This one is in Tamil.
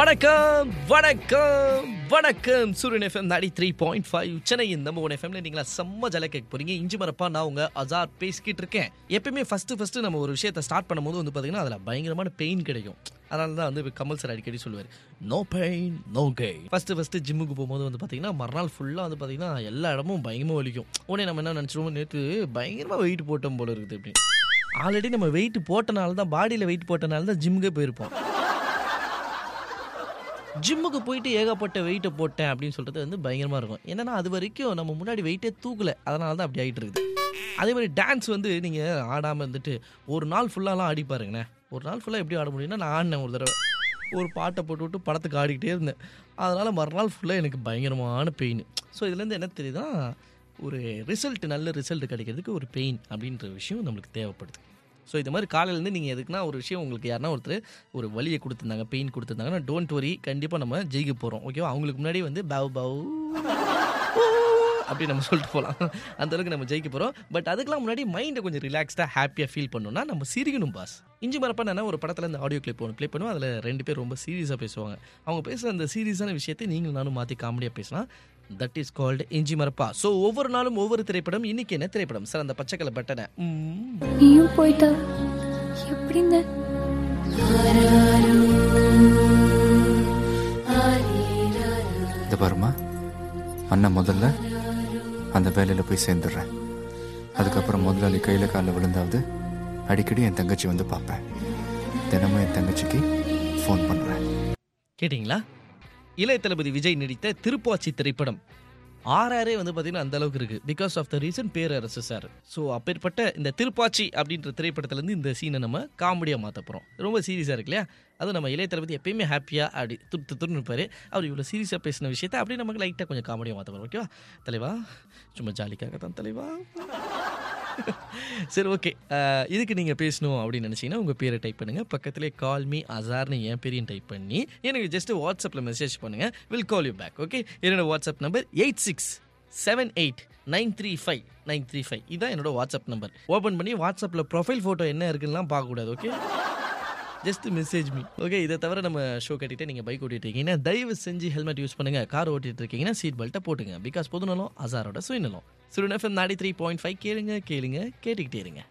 வணக்கம் வணக்கம் வணக்கம் சூரியன் எஃப்எம் நாடி த்ரீ பாயிண்ட் ஃபைவ் சென்னையின் நம்ம ஒன் எஃப்எம்ல நீங்களா செம்ம ஜல கேட்க போறீங்க இஞ்சி மரப்பா நான் உங்க அசார் பேசிக்கிட்டு இருக்கேன் எப்பயுமே ஃபர்ஸ்ட் ஃபர்ஸ்ட் நம்ம ஒரு விஷயத்தை ஸ்டார்ட் பண்ணும்போது வந்து பாத்தீங்கன்னா அதுல பயங்கரமான பெயின் கிடைக்கும் அதனால தான் வந்து கமல் சார் அடிக்கடி சொல்லுவார் no pain no gain first first ஜிம்முக்கு போகும்போது வந்து பாத்தீங்கன்னா மறுநாள் ஃபுல்லா வந்து பாத்தீங்கன்னா எல்லா இடமும் பயங்கரமா வலிக்கும் உடனே நம்ம என்ன நினைச்சிருவோம் நேற்று பயங்கரமா வெயிட் போட்டோம் போல இருக்குது அப்படின்னு ஆல்ரெடி நம்ம வெயிட் போட்டனால தான் பாடியில் வெயிட் போட்டனால தான் ஜிம்முக்கே போயிருப்போம் ஜிம்முக்கு போயிட்டு ஏகப்பட்ட வெயிட்டை போட்டேன் அப்படின்னு சொல்றது வந்து பயங்கரமா இருக்கும் என்னன்னா அது வரைக்கும் நம்ம முன்னாடி வெயிட்டே தூக்கல அதனால தான் அப்படி ஆயிட்டு இருக்குது அதே மாதிரி டான்ஸ் வந்து நீங்க ஆடாம இருந்துட்டு ஒரு நாள் ஃபுல்லாலாம் ஆடி பாருங்கண்ணே ஒரு நாள் ஃபுல்லாக எப்படி ஆட முடியும்னா நான் ஆடினேன் ஒரு தடவை ஒரு பாட்டை போட்டு விட்டு படத்துக்கு ஆடிக்கிட்டே இருந்தேன் அதனால் மறுநாள் ஃபுல்லாக எனக்கு பயங்கரமான பெயின் ஸோ இதுலேருந்து என்ன தெரியுதுன்னா ஒரு ரிசல்ட் நல்ல ரிசல்ட் கிடைக்கிறதுக்கு ஒரு பெயின் அப்படின்ற விஷயம் நம்மளுக்கு தேவைப்படுது ஸோ இது மாதிரி காலையிலேருந்து நீங்கள் எதுக்குன்னா ஒரு விஷயம் உங்களுக்கு யாருன்னா ஒருத்தர் ஒரு வலியை கொடுத்துருந்தாங்க பெயின் கொடுத்துருந்தாங்கன்னா டோன்ட் வரி கண்டிப்பாக நம்ம ஜெயிக்க போகிறோம் ஓகேவா அவங்களுக்கு முன்னாடி வந்து பவ் பவ் அப்படி நம்ம சொல்லிட்டு போகலாம் அந்த அளவுக்கு நம்ம ஜெயிக்க போகிறோம் பட் அதுக்கெல்லாம் முன்னாடி மைண்டை கொஞ்சம் ரிலாக்ஸ்டாக ஹாப்பியாக ஃபீல் பண்ணணும்னா நம்ம சிரிக்கணும் பாஸ் இஞ்சி மரப்பா நான் ஒரு படத்தில் இந்த ஆடியோ கிளிப் ஒன்று ப்ளே பண்ணுவோம் அதில் ரெண்டு பேர் ரொம்ப சீரியஸாக பேசுவாங்க அவங்க பேசுகிற அந்த சீரியஸான விஷயத்தை நீங்கள் நானும் மாற்றி காமெடியாக பேசலாம் தட் இஸ் கால்டு இஞ்சி மரப்பா ஸோ ஒவ்வொரு நாளும் ஒவ்வொரு திரைப்படம் இன்னைக்கு என்ன திரைப்படம் சார் அந்த பச்சைக்கலை பட்டனை ம். நீயும் போயிட்டா எப்படிங்க இந்த பாருமா அண்ணன் முதல்ல அந்த வேலையில் போய் சேர்ந்துடுறேன் அதுக்கப்புறம் முதலாளி கையில் காலில் விழுந்தாவது அடிக்கடி என் தங்கச்சி வந்து பார்ப்பேன் தினமும் என் தங்கச்சிக்கு ஃபோன் பண்ணுறேன் கேட்டிங்களா இளைய தளபதி விஜய் நடித்த திருப்பாச்சி திரைப்படம் ஆர்ஆரே வந்து பார்த்தீங்கன்னா அந்த அளவுக்கு இருக்கு because of the reason Perarasu sir so அப்பேற்பட்ட இந்த திருப்பாச்சி அப்படின்ற திரைப்படத்துலேருந்து இந்த சீனை நம்ம காமெடியாக மாற்ற போகிறோம் ரொம்ப சீரியஸாக இருக்கு இல்லையா அது நம்ம இளைய தளபதி எப்பயுமே ஹாப்பியாக அப்படி துட்டு துருன்னு இருப்பார் அவர் இவ்வளோ சீரியஸாக பேசின விஷயத்தை அப்படியே நமக்கு லைட்டாக கொஞ்சம் காமெடியாக மாற்ற போகிறோம் ஓகேவா தலைவா சும்மா ஜாலிக்காக தான் தலைவா சரி ஓகே இதுக்கு நீங்கள் பேசணும் அப்படின்னு நினச்சிங்கன்னா உங்கள் பேரை டைப் பண்ணுங்கள் பக்கத்துலேயே கால் மீ அசார்னு என் பேரையும் டைப் பண்ணி எனக்கு ஜஸ்ட் வாட்ஸ்அப்பில் மெசேஜ் பண்ணுங்கள் will call you back okay என்னோட WhatsApp number eight six seven eight nine three five nine three five இதான் என்னோட வாட்ஸ்அப் நம்பர் ஓப்பன் பண்ணி வாட்ஸ்அப்பில் ப்ரொஃபைல் ஃபோட்டோ என்ன இருக்குன்னுலாம் பார்க்கக்கூடாது okay just message me okay இதை தவிர நம்ம ஷோ கட்டிட்டு நீங்கள் பைக் ஓட்டிட்டு இருக்கீங்கன்னா தயவு செஞ்சு ஹெல்மெட் யூஸ் பண்ணுங்க கார் ஓட்டிட்டு இருக்கீங்கன்னா சீட் பெல்ட்டை போட்டுங்க பிகாஸ் பொதுநலம் அசாரோட சுயநலம் சுருன் எஃப்எம் நாடி த்ரீ பாயிண்ட் ஃபைவ் கேளுங்க கேளுங்க கேட்டுக்கிட்டே இருங்க